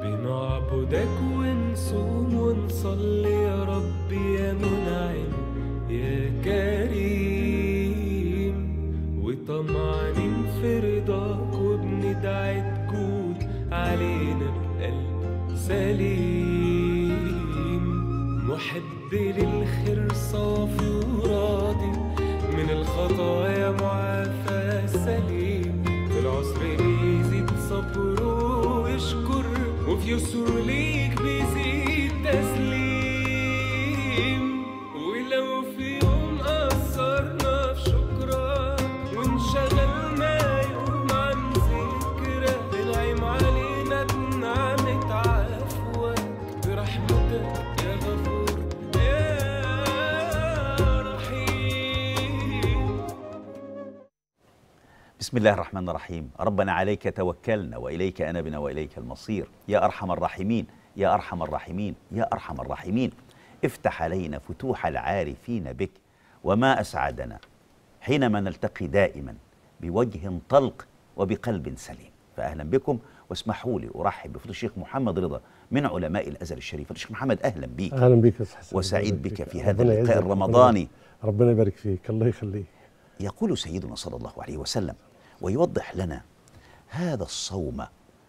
بنعبدك ونصوم ونصلي يا رب يا منعم يا كريم وطمعانين في رضاك وبندعي تكون علينا بقلب سليم محب للخير صافي وراضي من الخطايا معافى سليم في العسر بيزيد صبره ويشكر وفي يسر ليك بيزيد تسليم ولو في يوم قصرنا في شكرك وانشغلنا يوم عن ذكرك تنعم علينا بنعمة عفوك برحمتك يا غفور يا رحيم بسم الله الرحمن الرحيم ربنا عليك توكلنا وإليك أنبنا وإليك المصير يا أرحم الراحمين يا أرحم الراحمين يا أرحم الراحمين افتح علينا فتوح العارفين بك وما أسعدنا حينما نلتقي دائما بوجه طلق وبقلب سليم فأهلا بكم واسمحوا لي أرحب بفضل الشيخ محمد رضا من علماء الأزهر الشريف الشيخ محمد أهلا بك اهلا بك يا أستاذ حسن وسعيد الله يبارك بك فيك. في هذا ربنا اللقاء يعزك. الرمضاني ربنا يبارك فيك الله يخليك يقول سيدنا صلى الله عليه وسلم ويوضح لنا هذا الصوم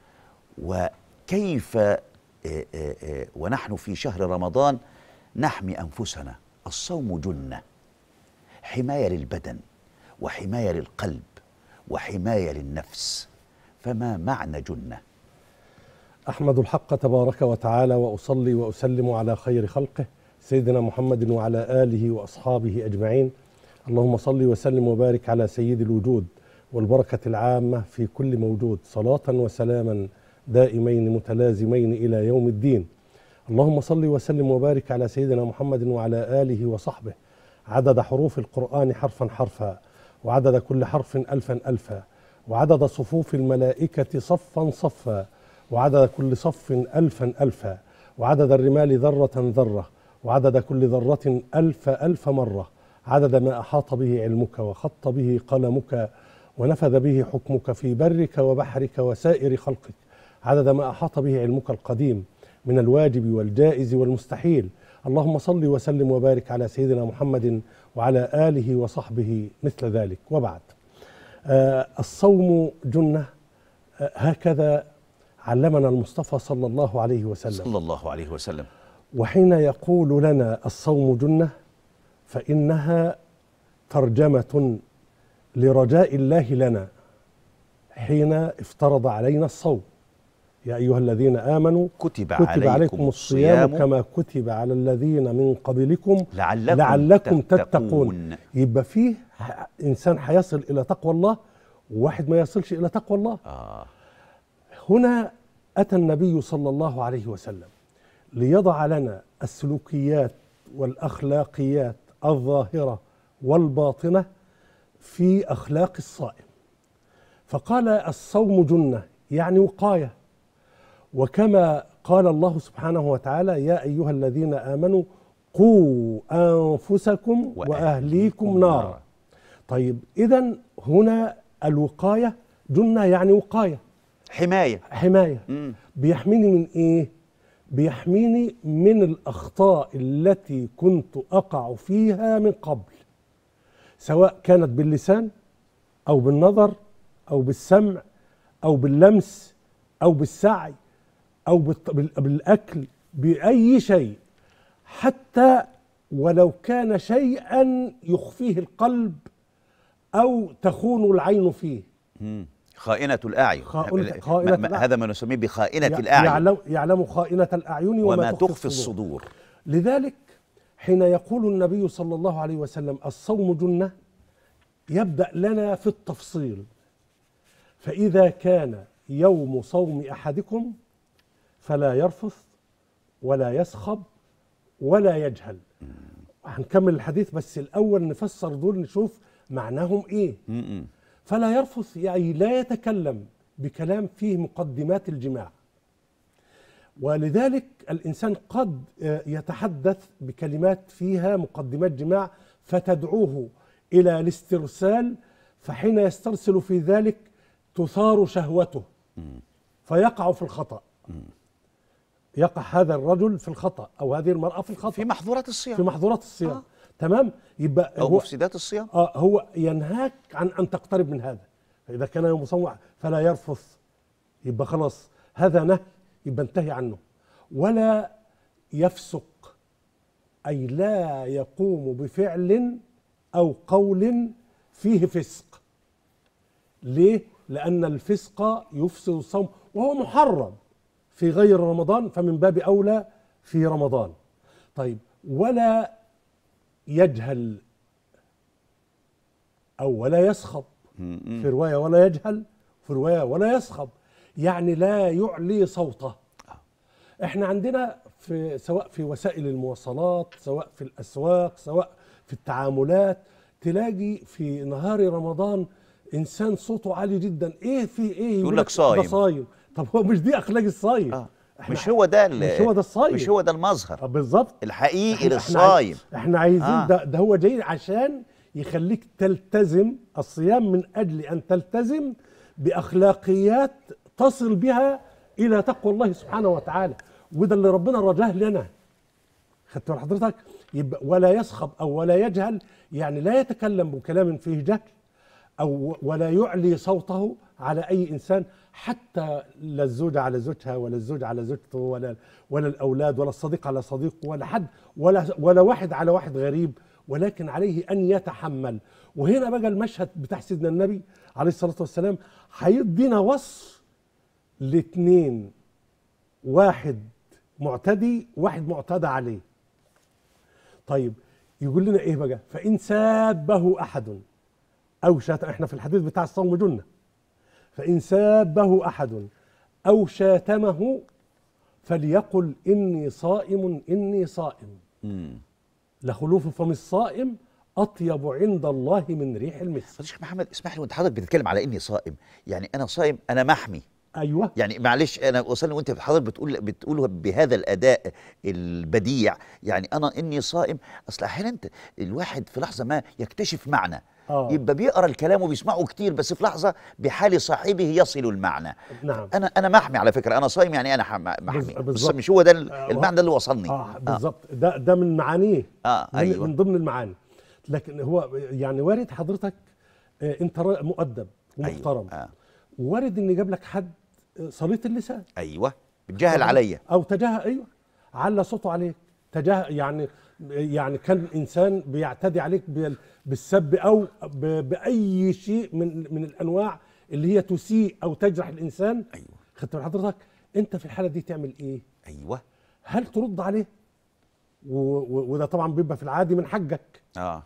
وكيف آه، آه، آه، ونحن في شهر رمضان نحمي انفسنا الصوم جنه حمايه للبدن وحمايه للقلب وحمايه للنفس فما معنى جنه احمد الحق تبارك وتعالى واصلي واسلم على خير خلقه سيدنا محمد وعلى اله واصحابه اجمعين اللهم صل وسلم وبارك على سيد الوجود والبركه العامه في كل موجود صلاه وسلاما دائمين متلازمين الى يوم الدين اللهم صل وسلم وبارك على سيدنا محمد وعلى اله وصحبه عدد حروف القران حرفا حرفا وعدد كل حرف الفا الفا وعدد صفوف الملائكه صفا صفا وعدد كل صف ألفا ألفا وعدد الرمال ذرة ذرة وعدد كل ذرة ألف ألف مرة عدد ما أحاط به علمك وخط به قلمك ونفذ به حكمك في برك وبحرك وسائر خلقك عدد ما أحاط به علمك القديم من الواجب والجائز والمستحيل اللهم صل وسلم وبارك على سيدنا محمد وعلى آله وصحبه مثل ذلك وبعد آه الصوم جنة آه هكذا علمنا المصطفى صلى الله عليه وسلم صلى الله عليه وسلم وحين يقول لنا الصوم جنة فإنها ترجمة لرجاء الله لنا حين افترض علينا الصوم يا أيها الذين آمنوا كتب, كتب عليكم, عليكم الصيام الصيام كما كتب على الذين من قبلكم لعلكم, لعلكم تتقون, تتقون يبقى فيه ح- إنسان هيصل إلى تقوى الله وواحد ما يصلش إلى تقوى الله آه هنا أتى النبي صلى الله عليه وسلم ليضع لنا السلوكيات والأخلاقيات الظاهرة والباطنة في أخلاق الصائم فقال الصوم جنة يعني وقاية وكما قال الله سبحانه وتعالى يا أيها الذين آمنوا قوا أنفسكم وأهليكم نارا طيب إذا هنا الوقاية جنة يعني وقاية حمايه حماية مم. بيحميني من ايه بيحميني من الاخطاء التي كنت اقع فيها من قبل سواء كانت باللسان او بالنظر او بالسمع او باللمس او بالسعي او بالط- بال- بالاكل باي شيء حتى ولو كان شيئا يخفيه القلب او تخون العين فيه مم. خائنة الأعين خائنة- ما- خائنة ما- الأعين. هذا ما نسميه بخائنة يع- الأعين يعلم, يعلم خائنة الأعين وما, وما تخفي الصدور لذلك حين يقول النبي صلى الله عليه وسلم الصوم جنة يبدأ لنا في التفصيل فإذا كان يوم صوم أحدكم فلا يرفث ولا يسخب ولا يجهل هنكمل الحديث بس الأول نفسر دول نشوف معناهم إيه م-م. فلا يرفث يعني لا يتكلم بكلام فيه مقدمات الجماع ولذلك الإنسان قد آه، يتحدث بكلمات فيها مقدمات جماع فتدعوه إلى الاسترسال فحين يسترسل في ذلك تثار شهوته فيقع في الخطأ يقع هذا الرجل في الخطا او هذه المراه في الخطا في محظورات الصيام في محظورات الصيام آه. تمام يبقى او هو مفسدات الصيام آه هو ينهاك عن ان تقترب من هذا فاذا كان يوم مصوع فلا يرفث يبقى خلاص هذا نهي يبقى انتهي عنه ولا يفسق اي لا يقوم بفعل او قول فيه فسق ليه لان الفسق يفسد الصوم وهو محرم في غير رمضان فمن باب اولى في رمضان طيب ولا يجهل او ولا يسخط في روايه ولا يجهل في روايه ولا يسخط يعني لا يعلي صوته احنا عندنا في سواء في وسائل المواصلات سواء في الاسواق سواء في التعاملات تلاقي في نهار رمضان انسان صوته عالي جدا ايه في ايه يقول لك صايم. ده صايم طب هو مش دي اخلاق الصايم آه. إحنا- مش هو ده ال- مش هو ده الصايم مش هو ده آه، المظهر بالظبط الحقيقي احنا للصايم احنا عايزين آه. آه. ده, ده هو جاي عشان يخليك تلتزم الصيام من اجل ان تلتزم باخلاقيات تصل بها الى تقوى الله سبحانه وتعالى وده اللي ربنا رجاه لنا خدت بال حضرتك يبقى ولا يصخب او ولا يجهل يعني لا يتكلم بكلام فيه جهل او ولا يعلي صوته على اي انسان حتى لا الزوجه على زوجها ولا الزوج على زوجته ولا ولا الاولاد ولا الصديق على صديقه ولا حد ولا ولا واحد على واحد غريب ولكن عليه ان يتحمل وهنا بقى المشهد بتاع سيدنا النبي عليه الصلاه والسلام هيدينا وصف لاثنين واحد معتدي واحد معتدى عليه طيب يقول لنا ايه بقى فان سابه احد او شاتم احنا في الحديث بتاع الصوم جنه فان سابه احد او شاتمه فليقل اني صائم اني صائم مم. لخلوف فم الصائم اطيب عند الله من ريح المسك فضل الشيخ محمد اسمح لي وانت حضرتك بتتكلم على اني صائم يعني انا صائم انا محمي ايوه يعني معلش انا وصلني وانت حضرتك بتقول بتقول بهذا الاداء البديع يعني انا اني صائم اصل احيانا انت الواحد في لحظه ما يكتشف معنى آه. يبقى بيقرا الكلام وبيسمعه كتير بس في لحظه بحال صاحبه يصل المعنى نعم انا انا محمي على فكره انا صايم يعني انا حم- محمي بز- بس بالظبط. مش هو ده ال- آه، المعنى ده اللي وصلني اه بالظبط ده ده من معانيه آه، من, أيوة. من ضمن المعاني لكن هو يعني وارد حضرتك آه، انت را- مؤدب ومحترم أيوة. آه. وارد ان جاب لك حد آه، سليط اللسان ايوه بتجاهل عليا او تجاه ايوه على صوته عليك تجاه يعني يعني كان انسان بيعتدي عليك بال- بالسب او ب- باي شيء من من الانواع اللي هي تسيء او تجرح الانسان ايوه خدت بال حضرتك انت في الحاله دي تعمل ايه؟ ايوه هل ترد عليه؟ و- و- وده طبعا بيبقى في العادي من حقك اه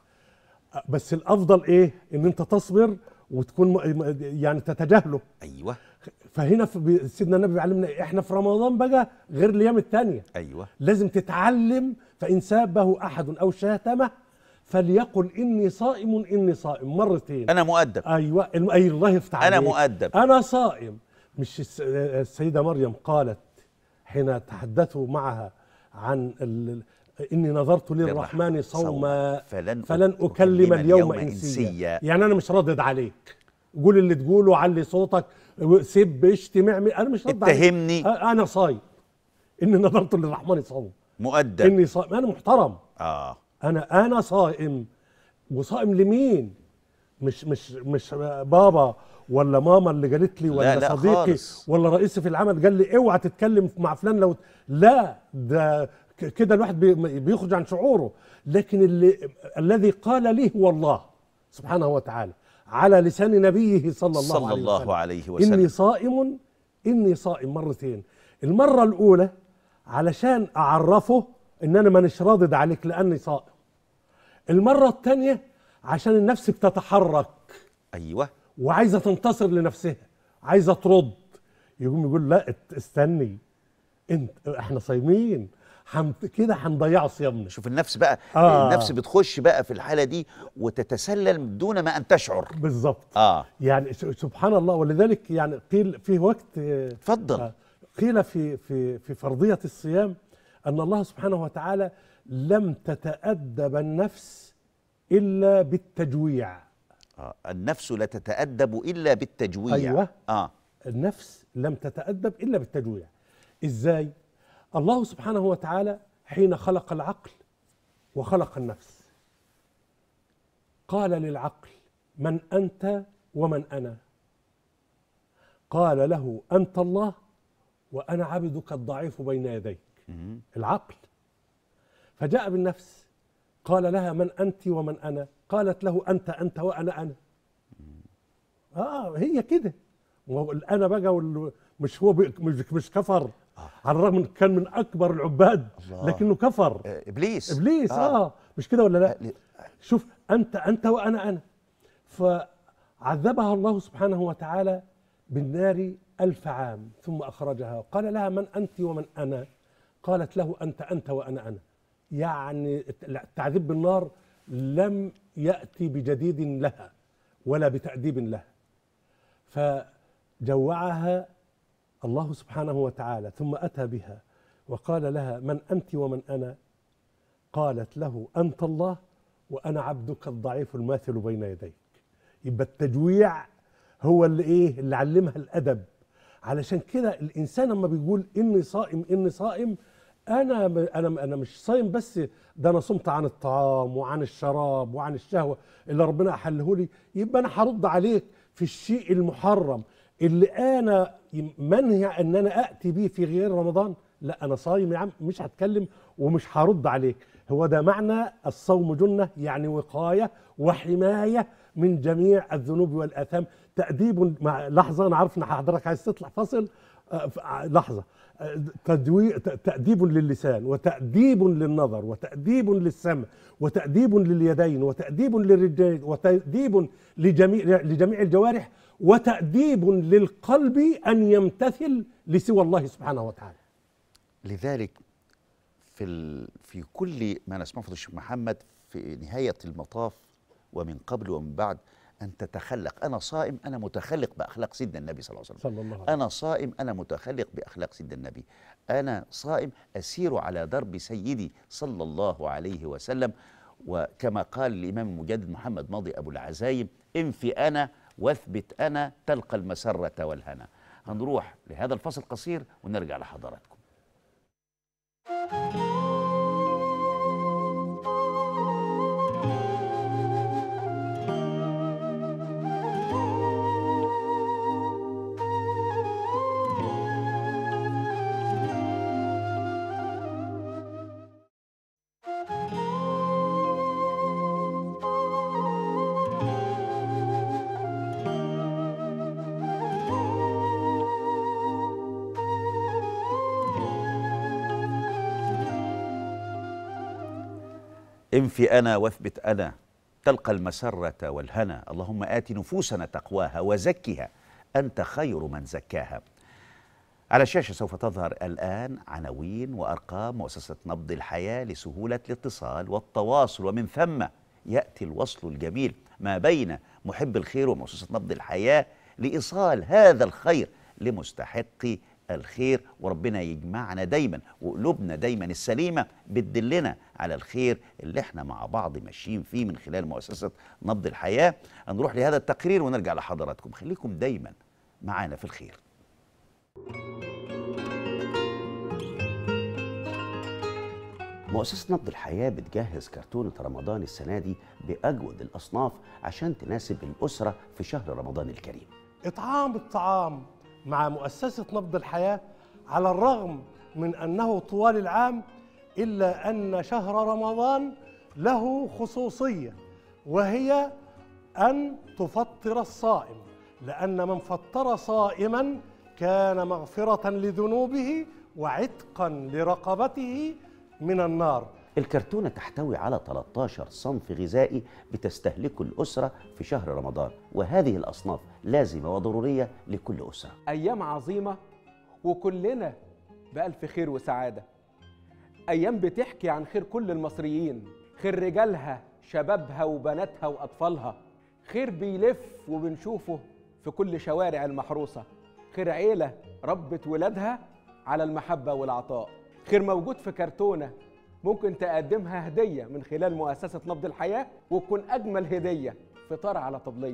بس الافضل ايه؟ ان انت تصبر وتكون م- يعني تتجاهله ايوه فهنا في بي- سيدنا النبي بيعلمنا إيه؟ احنا في رمضان بقى غير الايام الثانيه ايوه لازم تتعلم فإن سابه أحد أو شاتمه فليقل إني صائم إني صائم مرتين انا مؤدب أيوة الم- أي الله يفتح أنا عليك. مؤدب. أنا صائم مش الس- السيدة مريم قالت حين تحدثوا معها عن ال... إني نظرت للرحمن صوما فلن فلن أكلم اليوم إنسيا يعني أنا مش ردد عليك قول اللي تقوله علي صوتك سب اشتم اعمل أنا مش رد عليك. اتهمني. أ- أنا صايم إني نظرت للرحمن صوما مؤدب اني صائم انا محترم اه انا انا صائم وصائم لمين مش مش مش بابا ولا ماما اللي قالت لي ولا لا، لا صديقي خالص. ولا رئيسي في العمل قال لي اوعى تتكلم مع فلان لو لا ده ك- كده الواحد بي- بيخرج عن شعوره لكن اللي الذي قال لي هو الله سبحانه وتعالى على لسان نبيه صلى الله صلى عليه الله وسلم عليه وسلم. اني صائم اني صائم مرتين المره الاولى علشان اعرفه ان انا مانيش راضد عليك لاني صائم المره الثانيه عشان النفس بتتحرك ايوه وعايزه تنتصر لنفسها عايزه ترد يقوم يقول لا ات- استني انت احنا صايمين حن كده هنضيعوا صيامنا شوف النفس بقى آه. النفس بتخش بقى في الحاله دي وتتسلل دون ما ان تشعر بالظبط اه يعني س- سبحان الله ولذلك يعني قيل في وقت آه، اتفضل آه، قيل في في في فرضيه الصيام ان الله سبحانه وتعالى لم تتادب النفس الا بالتجويع آه. النفس لا تتأدب إلا بالتجويع أيوة. آه النفس لم تتادب الا بالتجويع ازاي الله سبحانه وتعالى حين خلق العقل وخلق النفس قال للعقل من انت ومن انا قال له انت الله وانا عبدك الضعيف بين يديك مم. العقل فجاء بالنفس قال لها من انت ومن انا قالت له انت انت وانا انا اه هي كده وهو الانا بقى وال- مش هو بي- مش مش كفر على الرغم من كان من اكبر العباد الله. لكن كفر آه، ابليس ابليس اه, آه مش كده ولا لا ل- شوف انت انت وانا انا فعذبها الله سبحانه وتعالى بالنار ألف عام ثم أخرجها قال لها من أنت ومن أنا قالت له أنت أنت وأنا أنا يعني التعذيب بالنار لم يأتي بجديد لها ولا بتأديب لها فجوعها الله سبحانه وتعالى ثم أتى بها وقال لها من أنت ومن أنا قالت له أنت الله وأنا عبدك الضعيف الماثل بين يديك يبقى التجويع هو اللي إيه اللي علمها الأدب علشان كده الإنسان لما بيقول إني صائم إني صائم أنا أنا أنا مش صايم بس ده أنا صمت عن الطعام وعن الشراب وعن الشهوة اللي ربنا أحله لي يبقى أنا هرد عليك في الشيء المحرم اللي أنا منهي أن أنا أتي به في غير رمضان لا أنا صايم يا عم مش هتكلم ومش هرد عليك هو ده معنى الصوم جنة يعني وقاية وحماية من جميع الذنوب والآثام تأديب مع لحظة أنا عارف إن حضرتك عايز تطلع فاصل آه، ف- آه، لحظة آه، تدوي ت- تأديب للسان وتأديب للنظر وتأديب للسمع وتأديب لليدين وتأديب للرجلين وتأديب لجميع لجميع الجوارح وتأديب للقلب أن يمتثل لسوى الله سبحانه وتعالى لذلك في ال... في كل ما نسمعه في الشيخ محمد في نهايه المطاف ومن قبل ومن بعد ان تتخلق انا صائم انا متخلق باخلاق سيدنا النبي صلى الله عليه وسلم صلى الله عليه انا صائم انا متخلق باخلاق سيدنا النبي انا صائم اسير على درب سيدي صلى الله عليه وسلم وكما قال الامام المجدد محمد ماضي ابو العزايم انفي انا واثبت انا تلقى المسره والهنا هنروح لهذا الفصل القصير ونرجع لحضراتكم انفي انا واثبت انا تلقى المسره والهنا اللهم ات نفوسنا تقواها وزكها انت خير من زكاها على الشاشه سوف تظهر الان عناوين وارقام مؤسسه نبض الحياه لسهوله الاتصال والتواصل ومن ثم ياتي الوصل الجميل ما بين محب الخير ومؤسسه نبض الحياه لايصال هذا الخير لمستحقي الخير وربنا يجمعنا دايما وقلوبنا دايما السليمه بتدلنا على الخير اللي احنا مع بعض ماشيين فيه من خلال مؤسسه نبض الحياه هنروح لهذا التقرير ونرجع لحضراتكم خليكم دايما معانا في الخير مؤسسة نبض الحياة بتجهز كرتونة رمضان السنة دي بأجود الأصناف عشان تناسب الأسرة في شهر رمضان الكريم إطعام الطعام مع مؤسسة نبض الحياة على الرغم من أنه طوال العام إلا أن شهر رمضان له خصوصية وهي أن تفطر الصائم لأن من فطر صائما كان مغفرة لذنوبه وعتقا لرقبته من النار الكرتونة تحتوي على 13 صنف غذائي بتستهلكه الأسرة في شهر رمضان وهذه الأصناف لازمة وضرورية لكل أسرة أيام عظيمة وكلنا بألف خير وسعادة أيام بتحكي عن خير كل المصريين خير رجالها شبابها وبناتها وأطفالها خير بيلف وبنشوفه في كل شوارع المحروسة خير عيلة ربت ولادها على المحبة والعطاء خير موجود في كرتونة ممكن تقدمها هدية من خلال مؤسسة نبض الحياة وتكون أجمل هدية فطار على طبلية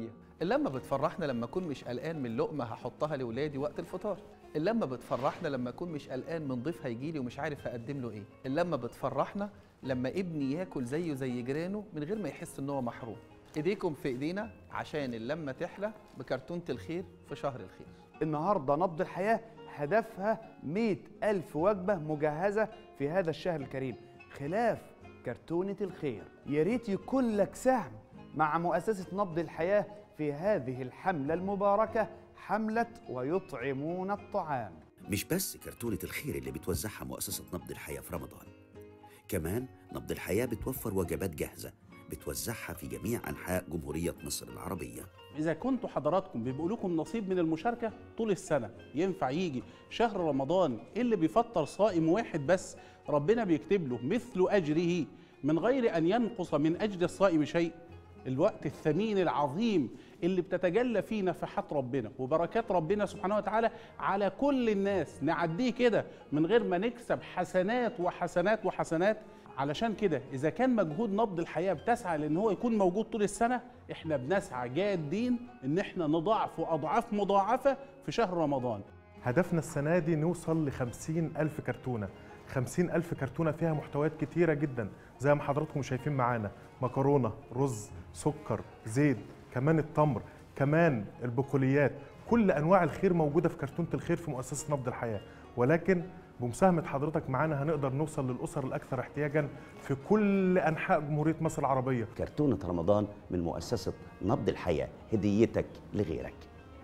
اللمه بتفرحنا لما اكون مش قلقان من لقمه هحطها لاولادي وقت الفطار اللمه بتفرحنا لما اكون مش قلقان من ضيف هيجي لي ومش عارف اقدم له ايه اللمه بتفرحنا لما ابني ياكل زيه زي جيرانه من غير ما يحس ان هو محروم ايديكم في ايدينا عشان اللمه تحلى بكرتونه الخير في شهر الخير النهاردة نبض الحياة هدفها مئة ألف وجبة مجهزة في هذا الشهر الكريم خلاف كرتونة الخير يا ريت يكون لك سهم مع مؤسسة نبض الحياة في هذه الحملة المباركة حملة ويطعمون الطعام مش بس كرتونة الخير اللي بتوزعها مؤسسة نبض الحياة في رمضان كمان نبض الحياة بتوفر وجبات جاهزة بتوزعها في جميع أنحاء جمهورية مصر العربية إذا كنتوا حضراتكم بيبقوا لكم نصيب من المشاركة طول السنة ينفع يجي شهر رمضان اللي بيفطر صائم واحد بس ربنا بيكتب له مثل أجره من غير أن ينقص من أجر الصائم شيء الوقت الثمين العظيم اللي بتتجلى فيه نفحات ربنا وبركات ربنا سبحانه وتعالى على كل الناس نعديه كده من غير ما نكسب حسنات وحسنات وحسنات علشان كده اذا كان مجهود نبض الحياه بتسعى لان هو يكون موجود طول السنه احنا بنسعى جادين ان احنا نضاعفه اضعاف مضاعفه في شهر رمضان هدفنا السنة دي نوصل ل ألف كرتونة خمسين ألف كرتونة فيها محتويات كتيرة جدا زي ما حضراتكم شايفين معانا مكرونة رز سكر زيت كمان التمر كمان البقوليات كل أنواع الخير موجودة في كرتونة الخير في مؤسسة نبض الحياة ولكن بمساهمة حضرتك معانا هنقدر نوصل للأسر الأكثر احتياجا في كل أنحاء جمهورية مصر العربية كرتونة رمضان من مؤسسة نبض الحياة هديتك لغيرك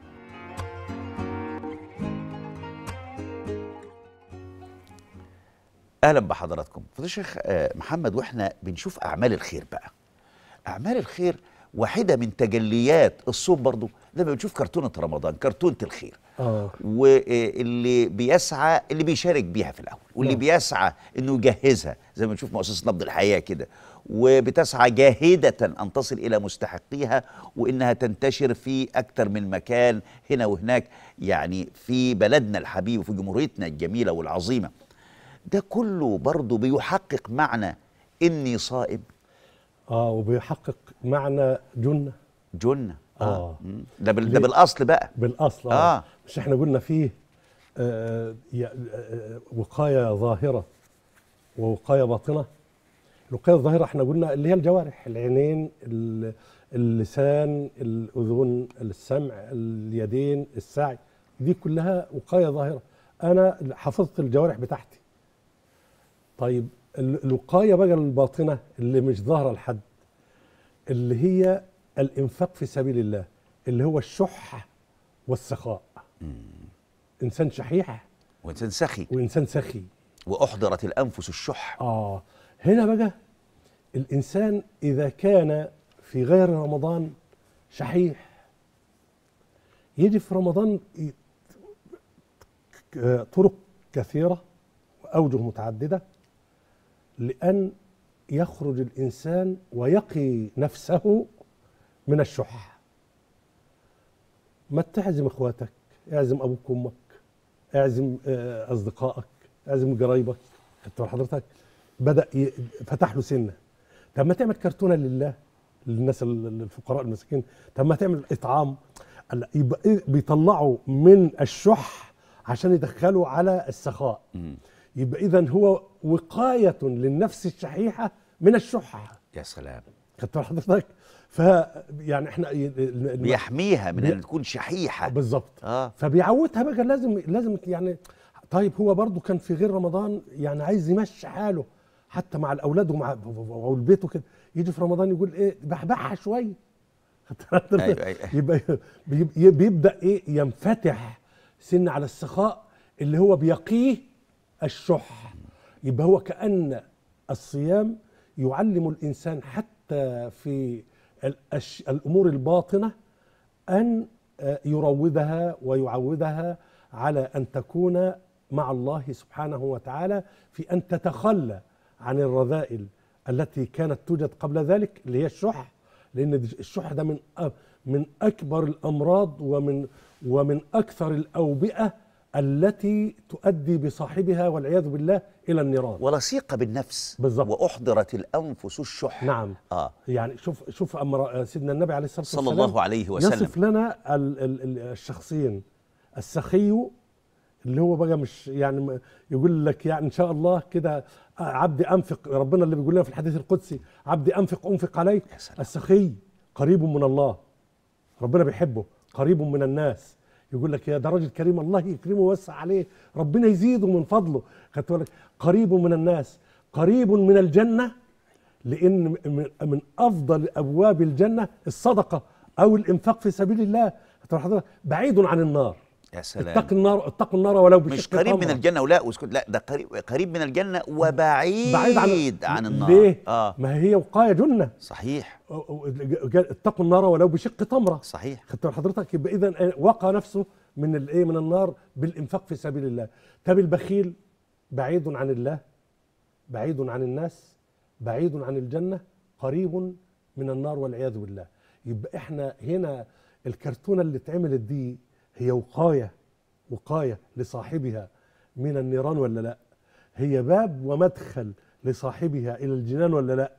اهلا بحضراتكم فضيلة الشيخ آه، محمد واحنا بنشوف اعمال الخير بقى اعمال الخير واحده من تجليات الصوم برضو لما بنشوف كرتونه رمضان كرتونه الخير اه واللي بيسعى اللي بيشارك بيها في الاول واللي نعم. بيسعى انه يجهزها زي ما بنشوف مؤسسه نبض الحياه كده وبتسعى جاهده ان تصل الى مستحقيها وانها تنتشر في اكثر من مكان هنا وهناك يعني في بلدنا الحبيب وفي جمهوريتنا الجميله والعظيمه ده كله برضه بيحقق معنى اني صائم اه وبيحقق معنى جنه جنه آه. مم. ده بال- ده ليه؟ بالاصل بقى بالاصل آه. آه. مش احنا قلنا فيه آه يا- آه، وقايه ظاهره ووقايه باطنه الوقايه الظاهره احنا قلنا اللي هي الجوارح العينين ال- اللسان الاذن السمع اليدين السعي دي كلها وقايه ظاهره انا حفظت الجوارح بتاعتي طيب ال- الوقايه بقى الباطنه اللي مش ظاهره لحد اللي هي الانفاق في سبيل الله اللي هو الشح والسخاء انسان شحيح وانسان سخي وانسان سخي واحضرت الانفس الشح اه هنا بقى الانسان اذا كان في غير رمضان شحيح يجي في رمضان ي- ك- طرق كثيره واوجه متعدده لان يخرج الانسان ويقي نفسه من الشح ما تعزم اخواتك اعزم ابوك وامك اعزم آه، اصدقائك اعزم قرايبك خدت بال حضرتك بدا ي- فتح له سنه طب ما تعمل كرتونه لله للناس ال- الفقراء المساكين طب ما تعمل اطعام لا، يبقى إيه؟ بيطلعوا من الشح عشان يدخلوا على السخاء يبقى اذا هو وقايه للنفس الشحيحه من الشح يا سلام خدت بال حضرتك ف يعني احنا ي- ال- بيحميها من بي- ان تكون شحيحه بالظبط اه فبيعودها بقى لازم لازم يعني طيب هو برضو كان في غير رمضان يعني عايز يمشي حاله حتى مع الاولاد ومع والبيت وكده يجي في رمضان يقول ايه بحبحها شويه أيوة، أيوة. يبقى بيب- بيبدا ايه ينفتح سن على السخاء اللي هو بيقيه الشح يبقى هو كأن الصيام يعلم الإنسان حتى في الأش... الأمور الباطنة أن آه، يروضها ويعودها على أن تكون مع الله سبحانه وتعالى في أن تتخلى عن الرذائل التي كانت توجد قبل ذلك اللي هي الشح لأن الشح ده من أ- من أكبر الأمراض ومن ومن أكثر الأوبئة التي تؤدي بصاحبها والعياذ بالله الى النيران ولصيق بالنفس بالظبط. واحضرت الانفس الشح نعم اه يعني شوف شوف أمر سيدنا النبي عليه الصلاه صلى والسلام الله عليه وسلم. يصف لنا ال ال ال الشخصين السخي اللي هو بقى مش يعني م- يقول لك يعني ان شاء الله كده عبدي انفق ربنا اللي بيقول لنا في الحديث القدسي عبدي انفق انفق عليك سلام. السخي قريب من الله ربنا بيحبه قريب من الناس يقول لك يا ده راجل كريم الله يكرمه ويوسع عليه ربنا يزيده من فضله خدت بالك قريب من الناس قريب من الجنه لان من- من افضل ابواب الجنه الصدقه او الانفاق في سبيل الله خدت بال حضرتك؟ بعيد عن النار يا سلام اتق النار اتقوا النار ولو بشق مش قريب من تمرة. الجنه ولا واسكت لا ده قريب قريب من الجنه وبعيد بعيد عن عن النار ليه؟ اه ما هي وقايه جنه صحيح أو- أو- قال اتقوا النار ولو بشق تمره صحيح خدت بال حضرتك يبقى اذا وقى نفسه من الايه من النار بالانفاق في سبيل الله طب البخيل بعيد عن الله بعيد عن الناس بعيد عن الجنه قريب من النار والعياذ بالله يبقى احنا هنا الكرتونه اللي اتعملت دي هي وقايه وقايه لصاحبها من النيران ولا لا هي باب ومدخل لصاحبها الى الجنان ولا لا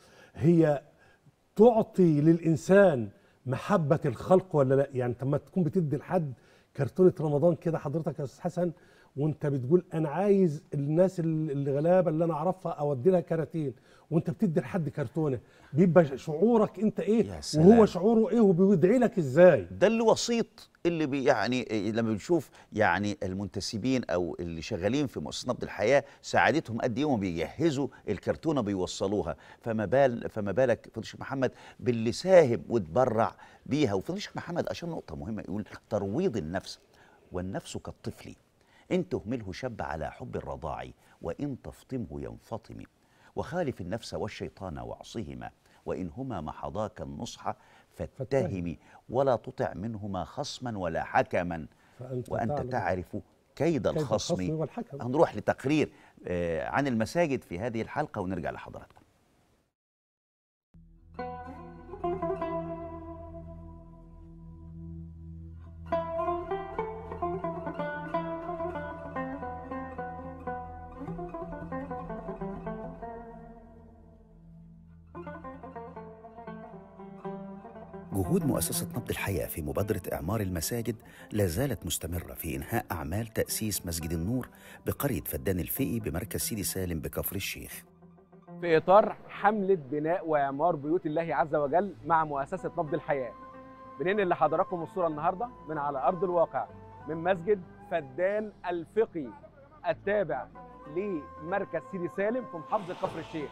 هي تعطي للانسان محبه الخلق ولا لا يعني طب ما تكون بتدي لحد كرتونه رمضان كده حضرتك يا استاذ حسن وانت بتقول انا عايز الناس ال- الغلابه اللي انا اعرفها اودي لها كراتين وانت بتدي لحد كرتونه بيبقى شعورك انت ايه يا سلام. وهو شعوره ايه وبيدعي لك ازاي ده اللي وسيط اللي بي يعني إيه لما بنشوف يعني المنتسبين او اللي شغالين في مؤسسه نبض الحياه سعادتهم قد ايه وهم بيجهزوا الكرتونه بيوصلوها فما بال فما بالك فضيله الشيخ محمد باللي ساهم وتبرع بيها وفضيله الشيخ محمد اشار نقطه مهمه يقول ترويض النفس والنفس كالطفل ان تهمله شب على حب الرضاع وان تفطمه ينفطم وخالف النفس والشيطان واعصهما وان هما محضاك النصح فاتهم ولا تطع منهما خصما ولا حكما فأنت وانت تعلم تعرف كيد كيد الخصم الخصم والحكم. هنروح لتقرير آه، عن المساجد في هذه الحلقه ونرجع لحضراتكم جهود مؤسسة نبض الحياة في مبادرة إعمار المساجد لا زالت مستمرة في إنهاء أعمال تأسيس مسجد النور بقرية فدان الفقي بمركز سيدي سالم بكفر الشيخ في اطار حمله بناء واعمار بيوت الله عز وجل مع مؤسسه نبض الحياه بننقل لحضراتكم الصوره النهارده من على ارض الواقع من مسجد فدان الفقي التابع لمركز سيدي سالم في محافظه كفر الشيخ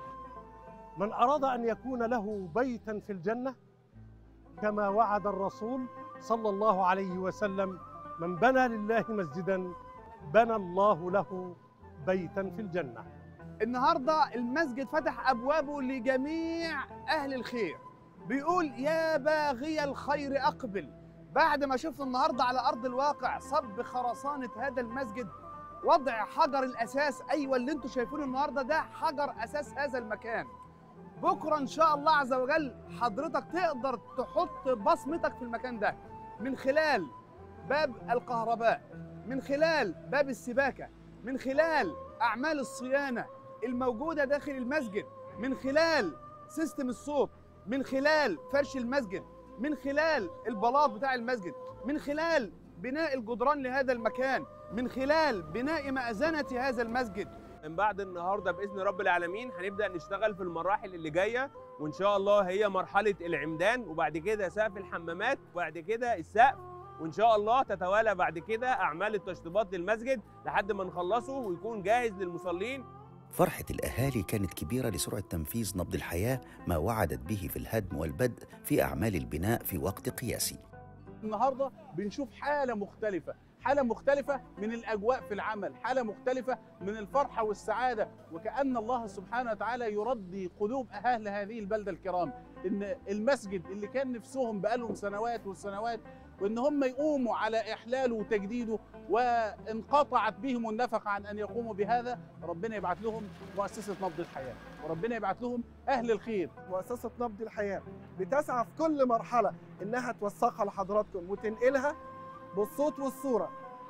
من أراد أن يكون له بيتا في الجنة كما وعد الرسول صلى الله عليه وسلم من بنى لله مسجدا بنى الله له بيتا في الجنة النهارده المسجد فتح ابوابه لجميع اهل الخير بيقول يا باغي الخير اقبل بعد ما شفنا النهارده على ارض الواقع صب خرسانه هذا المسجد وضع حجر الاساس ايوه اللي انتم شايفينه النهارده ده حجر اساس هذا المكان بكره ان شاء الله عز وجل حضرتك تقدر تحط بصمتك في المكان ده من خلال باب الكهرباء من خلال باب السباكه من خلال اعمال الصيانه الموجوده داخل المسجد من خلال سيستم الصوت من خلال فرش المسجد من خلال البلاط بتاع المسجد من خلال بناء الجدران لهذا المكان من خلال بناء مأذنة هذا المسجد من بعد النهارده باذن رب العالمين هنبدا نشتغل في المراحل اللي جايه وان شاء الله هي مرحله العمدان وبعد كده سقف الحمامات وبعد كده السقف وان شاء الله تتوالى بعد كده اعمال التشطيبات للمسجد لحد ما نخلصه ويكون جاهز للمصلين فرحة الأهالي كانت كبيرة لسرعة تنفيذ نبض الحياة ما وعدت به في الهدم والبدء في أعمال البناء في وقت قياسي النهارده بنشوف حاله مختلفه حاله مختلفه من الاجواء في العمل حاله مختلفه من الفرحه والسعاده وكان الله سبحانه وتعالى يرضي قلوب اهل هذه البلده الكرام ان المسجد اللي كان نفسهم بقالهم سنوات وسنوات وان هم يقوموا على احلاله وتجديده وانقطعت بهم النفقه عن ان يقوموا بهذا ربنا يبعت لهم مؤسسه نبض الحياه وربنا يبعت لهم اهل الخير مؤسسة نبض الحياة بتسعى في كل مرحلة إنها توثقها لحضراتكم وتنقلها بالصوت والصورة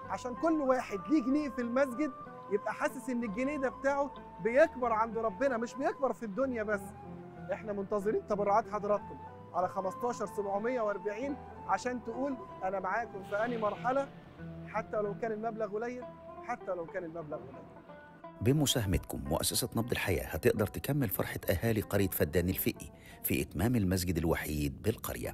عشان كل واحد ليه جنيه في المسجد يبقى حاسس ان الجنيه ده بتاعه بيكبر عند ربنا مش بيكبر في الدنيا بس احنا منتظرين تبرعات حضراتكم على 15 740 عشان تقول انا معاكم في اني مرحله حتى لو كان المبلغ قليل حتى لو كان المبلغ قليل بمساهمتكم مؤسسة نبض الحياة هتقدر تكمل فرحة أهالي قرية فدان الفقي في إتمام المسجد الوحيد بالقرية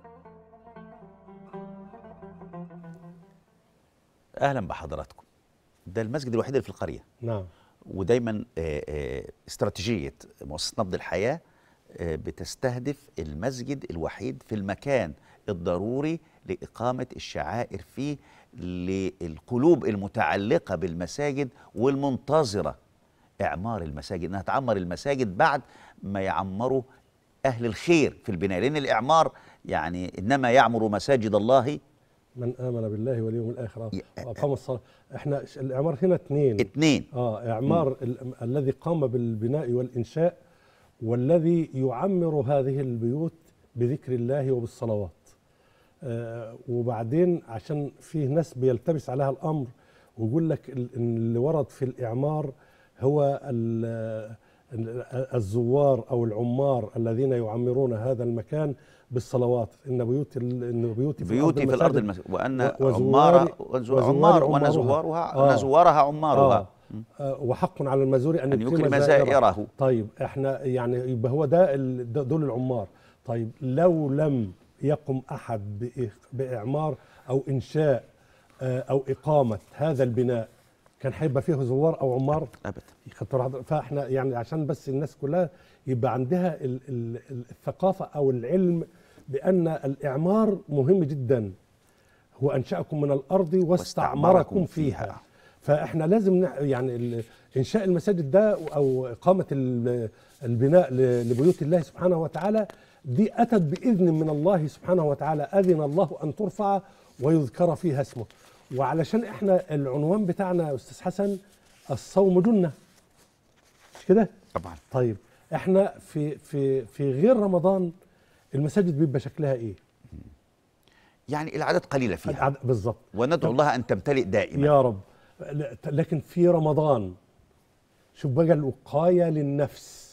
اهلا بحضراتكم ده المسجد الوحيد اللي في القريه نعم ودايما آه، آه، استراتيجيه مؤسسه نبض الحياه آه، بتستهدف المسجد الوحيد في المكان الضروري لاقامه الشعائر فيه للقلوب المتعلقه بالمساجد والمنتظره اعمار المساجد انها تعمر المساجد بعد ما يعمروا اهل الخير في البناء لان الاعمار يعني انما يعمر مساجد الله من امن بالله واليوم الاخر ي- واقام الصلاه احنا ش- الاعمار هنا اثنين اتنين اه اعمار ال- الذي قام بالبناء والانشاء والذي يعمر هذه البيوت بذكر الله وبالصلوات آه وبعدين عشان فيه ناس بيلتبس عليها الامر ويقول لك ال- إن اللي ورد في الاعمار هو ال- ال- الزوار او العمار الذين يعمرون هذا المكان بالصلوات ان بيوت ال- ان بيوتي في بيوتي في الارض المساجد المس... وان و- وزوار- عمار وزوار عمار وان عمارها. زوارها آه. ان زوارها عمارها آه. آه، وحق على المزور ان, ان يكرم زائره طيب احنا يعني يبقى هو ده ال- ده- دول العمار طيب لو لم يقم احد بإخ- باعمار او انشاء آه، او اقامه هذا البناء كان هيبقى فيه زوار او عمار ابدا خدت بالك حضرتك؟ فاحنا يعني عشان بس الناس كلها يبقى عندها ال- ال- ال- الثقافه او العلم بان الاعمار مهم جدا هو انشاكم من الارض واستعمركم فيها فاحنا لازم نع- يعني ال- انشاء المساجد ده او اقامه ال- البناء ل- لبيوت الله سبحانه وتعالى دي اتت باذن من الله سبحانه وتعالى اذن الله ان ترفع ويذكر فيها اسمه وعلشان احنا العنوان بتاعنا يا استاذ حسن الصوم جنه مش كده طبعا طيب احنا في في في غير رمضان المساجد بيبقى شكلها ايه يعني العدد قليله فيها العد- بالظبط وندعو الله ان تمتلئ دائما يا رب ل- لكن في رمضان شوف بقى الوقايه للنفس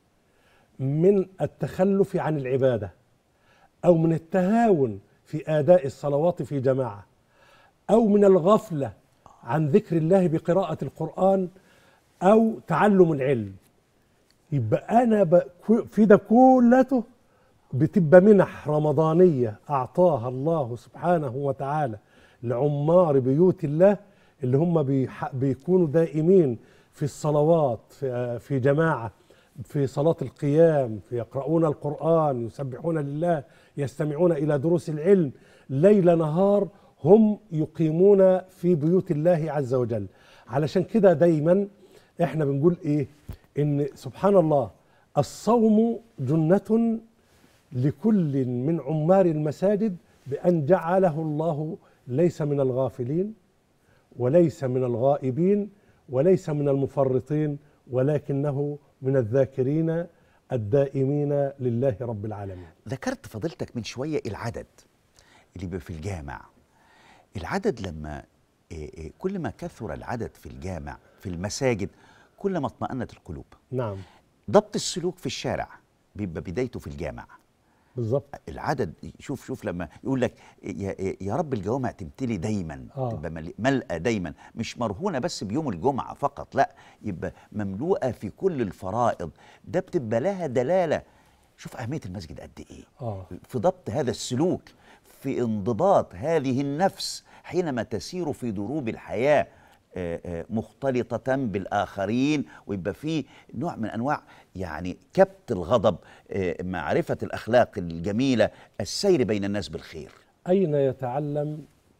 من التخلف عن العباده او من التهاون في اداء الصلوات في جماعه او من الغفله عن ذكر الله بقراءه القران او تعلم العلم يبقى انا ب... في ده كلته بتبقى منح رمضانيه اعطاها الله سبحانه وتعالى لعمار بيوت الله اللي هم بيح... بيكونوا دائمين في الصلوات في, في جماعه في صلاه القيام في يقرؤون القران يسبحون لله يستمعون الى دروس العلم ليل نهار هم يقيمون في بيوت الله عز وجل علشان كده دايما احنا بنقول ايه ان سبحان الله الصوم جنة لكل من عمار المساجد بأن جعله الله ليس من الغافلين وليس من الغائبين وليس من المفرطين ولكنه من الذاكرين الدائمين لله رب العالمين ذكرت فضيلتك من شويه العدد اللي بيبقى في الجامع العدد لما إيه إيه كل ما كثر العدد في الجامع في المساجد كل ما اطمأنت القلوب نعم ضبط السلوك في الشارع بيبقى بدايته في الجامع بالظبط العدد شوف شوف لما يقول لك يا, يا رب الجوامع تمتلي دايما آه. تبقى مل- ملأى دايما مش مرهونه بس بيوم الجمعه فقط لا يبقى مملوءه في كل الفرائض ده بتبقى لها دلاله شوف اهميه المسجد قد ايه اه في ضبط هذا السلوك في انضباط هذه النفس حينما تسير في دروب الحياه آه، آه، مختلطة بالآخرين ويبقى فيه نوع من أنواع يعني كبت الغضب آه، معرفة الأخلاق الجميلة السير بين الناس بالخير أين يتعلم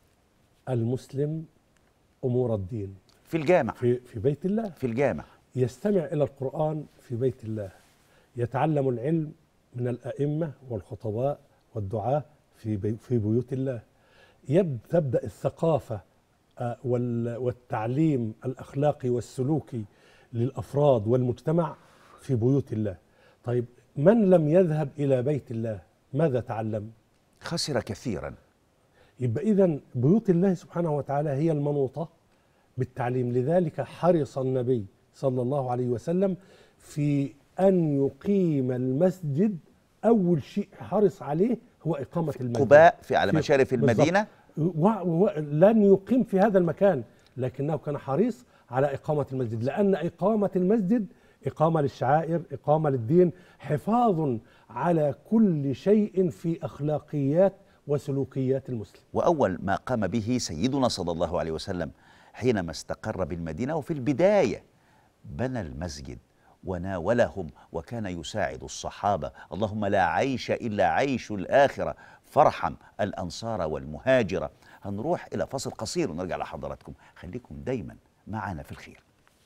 المسلم أمور الدين في الجامع في في بيت الله في الجامع يستمع إلى القرآن في بيت الله يتعلم العلم من الأئمة والخطباء والدعاة في بي في بيوت الله يب تبدأ الثقافة آه، وال- والتعليم الأخلاقي والسلوكي للأفراد والمجتمع في بيوت الله طيب من لم يذهب إلى بيت الله ماذا تعلم؟ خسر كثيرا يبقى إذا بيوت الله سبحانه وتعالى هي المنوطة بالتعليم لذلك حرص النبي صلى الله عليه وسلم في أن يقيم المسجد أول شيء حرص عليه هو إقامة المسجد قباء في على في- مشارف بالظبط. المدينة و- و- لن يقيم في هذا المكان لكنه كان حريص على إقامة المسجد لأن إقامة المسجد إقامة للشعائر إقامة للدين حفاظ على كل شيء في أخلاقيات وسلوكيات المسلم وأول ما قام به سيدنا صلى الله عليه وسلم حينما استقر بالمدينة وفي البداية بنى المسجد وناولهم وكان يساعد الصحابة اللهم لا عيش إلا عيش الآخرة فارحم الأنصار والمهاجرة هنروح إلى فصل قصير ونرجع لحضراتكم خليكم دايما معنا في الخير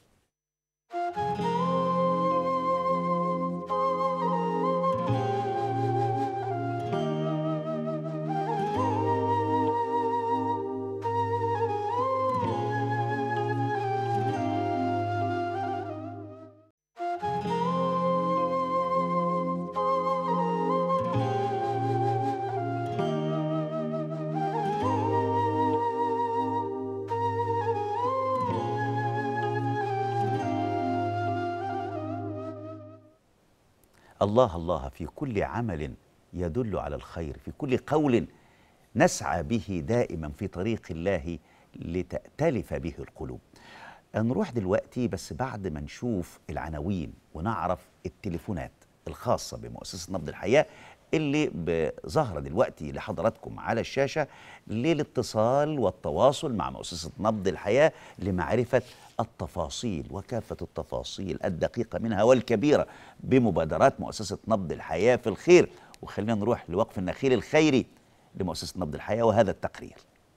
الله الله في كل عمل يدل على الخير في كل قول نسعى به دائما في طريق الله لتأتلف به القلوب نروح دلوقتي بس بعد ما نشوف العناوين ونعرف التليفونات الخاصة بمؤسسة نبض الحياة اللي ظاهرة دلوقتي لحضراتكم على الشاشة للاتصال والتواصل مع مؤسسة نبض الحياة لمعرفة التفاصيل وكافة التفاصيل الدقيقة منها والكبيرة بمبادرات مؤسسة نبض الحياة في الخير وخلينا نروح لوقف النخيل الخيري لمؤسسة نبض الحياة وهذا التقرير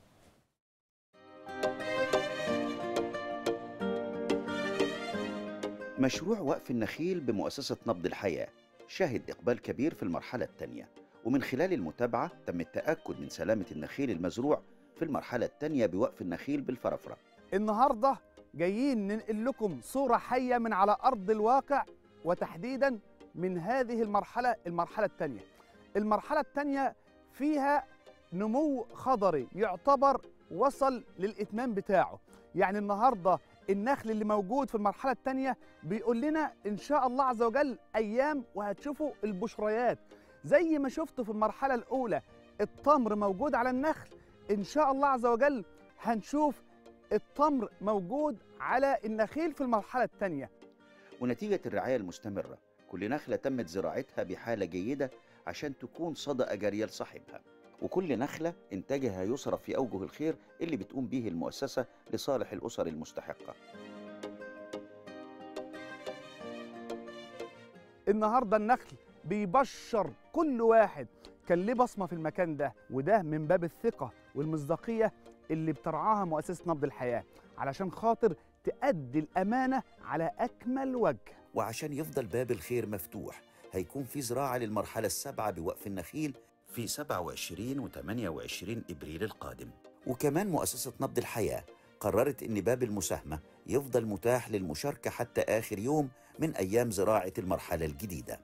مشروع وقف النخيل بمؤسسة نبض الحياة شهد إقبال كبير في المرحلة الثانية ومن خلال المتابعة تم التأكد من سلامة النخيل المزروع في المرحلة الثانية بوقف النخيل بالفرافرة النهارده جايين ننقل لكم صورة حية من على أرض الواقع وتحديدا من هذه المرحلة المرحلة الثانية المرحلة الثانية فيها نمو خضري يعتبر وصل للإتمام بتاعه يعني النهارده النخل اللي موجود في المرحلة الثانية بيقول لنا إن شاء الله عز وجل أيام وهتشوفوا البشريات زي ما شفتوا في المرحلة الأولى التمر موجود على النخل إن شاء الله عز وجل هنشوف التمر موجود على النخيل في المرحلة الثانية ونتيجة الرعاية المستمرة كل نخلة تمت زراعتها بحالة جيدة عشان تكون صدقة جارية لصاحبها وكل نخلة إنتاجها يصرف في أوجه الخير اللي بتقوم به المؤسسة لصالح الأسر المستحقة النهارده النخل بيبشر كل واحد كان ليه بصمه في المكان ده وده من باب الثقه والمصداقيه اللي بترعاها مؤسسه نبض الحياه علشان خاطر تأدي الامانه على اكمل وجه وعشان يفضل باب الخير مفتوح هيكون في زراعة للمرحلة السابعة بوقف النخيل في 27 و 28 إبريل القادم وكمان مؤسسة نبض الحياة قررت إن باب المساهمة يفضل متاح للمشاركة حتى آخر يوم من أيام زراعة المرحلة الجديدة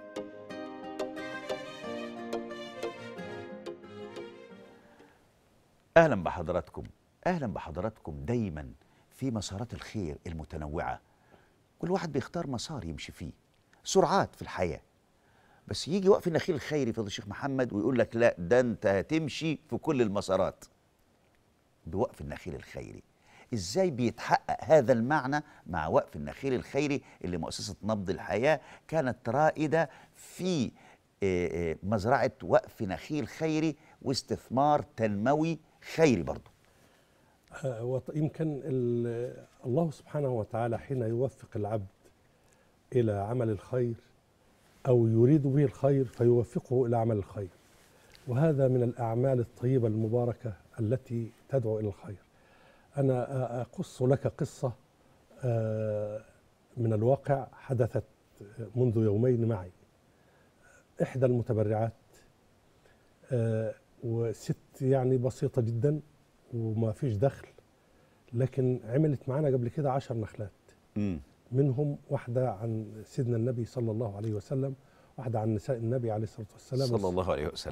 أهلا بحضراتكم أهلا بحضراتكم دايما في مسارات الخير المتنوعة كل واحد بيختار مسار يمشي فيه سرعات في الحياة بس يجي وقف النخيل الخيري فضل الشيخ محمد ويقول لك لا ده انت هتمشي في كل المسارات بوقف النخيل الخيري ازاي بيتحقق هذا المعنى مع وقف النخيل الخيري اللي مؤسسة نبض الحياة كانت رائدة في آه، آه، مزرعة وقف نخيل خيري واستثمار تنموي خيري برضه آه، وط- يمكن ال- الله سبحانه وتعالى حين يوفق العبد إلى عمل الخير أو يريد به الخير فيوفقه إلى عمل الخير وهذا من الأعمال الطيبة المباركة التي تدعو إلى الخير أنا أ- أقص لك قصة آه، من الواقع حدثت منذ يومين معي إحدى المتبرعات آه، وست يعني بسيطة جدا وما فيش دخل لكن عملت معانا قبل كده عشر نخلات مم. منهم واحدة عن سيدنا النبي صلى الله عليه وسلم واحدة عن نساء النبي عليه الصلاة والسلام صلى الله عليه وسلم آه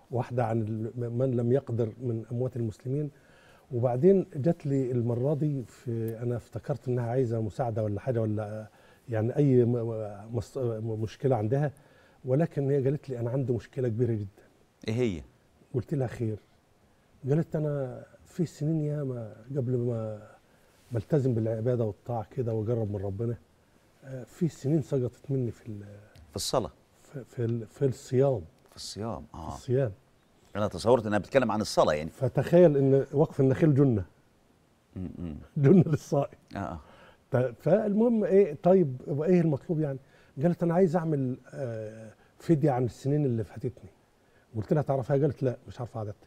واحده عن ال- من لم يقدر من اموات المسلمين وبعدين جات لي المره دي في انا افتكرت انها عايزه مساعده ولا حاجه ولا يعني اي م- م- مص- مشكله عندها ولكن هي قالت لي انا عندي مشكله كبيره جدا ايه هي قلت لها خير قالت انا في سنين ياما قبل ما بلتزم بالعباده والطاعه كده واجرب من ربنا آه، في سنين سقطت مني في ال- في الصلاه في في, ال- في الصيام في الصيام في اه الصيام انا تصورت انها بتتكلم عن الصلاه يعني فتخيل ان وقف النخيل جنه م- م. جنه للصائم اه آه. ط- فالمهم ايه طيب وايه المطلوب يعني قالت انا عايز اعمل آه، فديه عن السنين اللي فاتتني قلت لها تعرفها قالت لا مش عارفه عادتها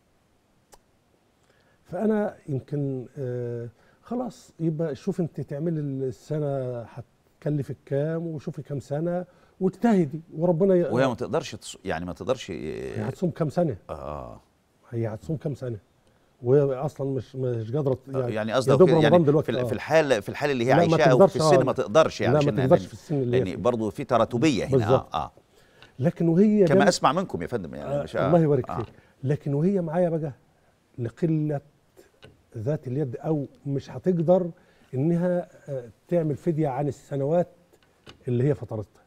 فانا يمكن آه، خلاص يبقى شوف انت تعملي السنه هتكلفك كام وشوفي كام سنه واجتهدي وربنا ي... وهي ما تقدرش تص... يعني ما تقدرش هي اه هتصوم كام سنه اه هي هتصوم كام سنه وهي اصلا مش مش قادره يعني, يعني يا قصدك دوب كده رمضان يعني دلوقتي في, آه. ال- في الحال في الحال اللي هي لا، ما عايشاه او في تقدرش، السن آه. ما تقدرش يعني لا ما عشان تقدرش في السن اللي هي يعني فيه. برضه في تراتبيه هنا بالظبط. اه اه لكن وهي كما جنب- اسمع منكم يا فندم يعني آه مش الله يبارك آه. فيك لكن وهي معايا بقى لقله ذات اليد او مش هتقدر انها آه، تعمل فديه عن السنوات اللي هي فطرتها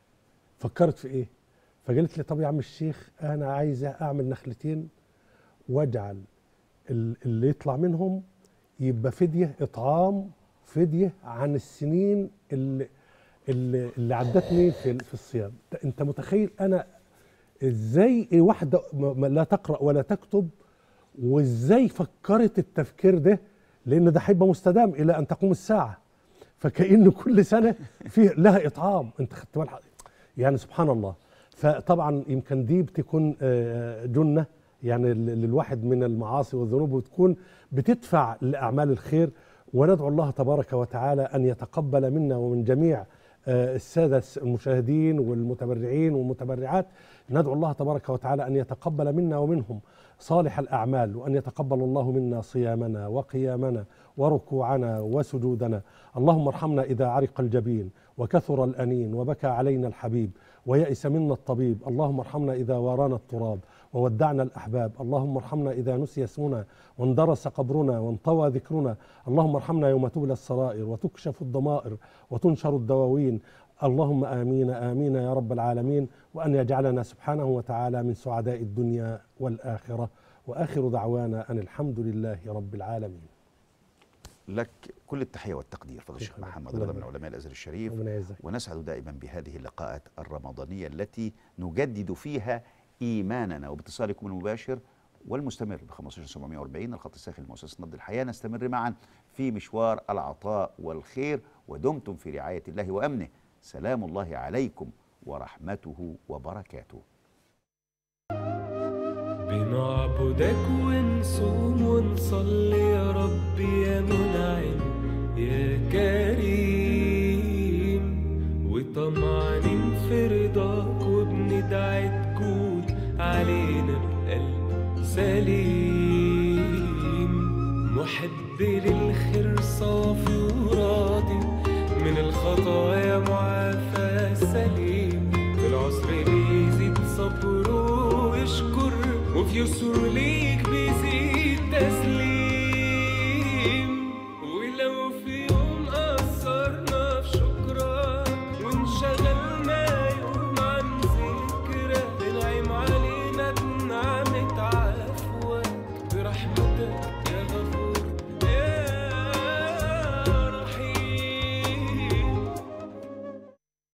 فكرت في ايه فقالت لي طب يا عم الشيخ انا عايزه اعمل نخلتين واجعل ال- اللي يطلع منهم يبقى فديه اطعام فديه عن السنين اللي اللي, اللي عدتني في في الصيام انت متخيل انا ازاي واحده م- م- لا تقرا ولا تكتب وازاي فكرت التفكير ده لان ده هيبقى مستدام الى ان تقوم الساعه فكأن كل سنه فيه لها اطعام انت خدت بالك يعني سبحان الله فطبعا يمكن دي بتكون آه، جنه يعني ل- للواحد من المعاصي والذنوب وتكون بتدفع لاعمال الخير وندعو الله تبارك وتعالى ان يتقبل منا ومن جميع آه، الساده المشاهدين والمتبرعين والمتبرعات ندعو الله تبارك وتعالى ان يتقبل منا ومنهم صالح الاعمال وان يتقبل الله منا صيامنا وقيامنا وركوعنا وسجودنا اللهم ارحمنا اذا عرق الجبين وكثر الانين وبكى علينا الحبيب ويأس منا الطبيب اللهم ارحمنا اذا وارانا التراب وودعنا الاحباب اللهم ارحمنا اذا نسي اسمنا واندرس قبرنا وانطوى ذكرنا اللهم ارحمنا يوم تبلى السرائر وتكشف الضمائر وتنشر الدواوين اللهم امين امين يا رب العالمين وان يجعلنا سبحانه وتعالى من سعداء الدنيا والاخره واخر دعوانا ان الحمد لله رب العالمين لك كل التحيه والتقدير فضل الشيخ شكراً. محمد الله رضا من يبارك. علماء الازهر الشريف ربنا يعزك ونسعد دائما بهذه اللقاءات الرمضانيه التي نجدد فيها ايماننا وباتصالكم المباشر والمستمر ب 15740 الخط الساخن لمؤسسه نبض الحياه نستمر معا في مشوار العطاء والخير ودمتم في رعايه الله وامنه سلام الله عليكم ورحمته وبركاته بنعبدك ونصوم ونصلي يا ربي يا منعم يا كريم وطمعانين في رضاك وبندعي تكون علينا بقلب سليم محب للخير صافي وراضي من الخطايا معافى سليم في العسر بيزيد صبره ويشكر وفي يسر ليك بيزيد تسليم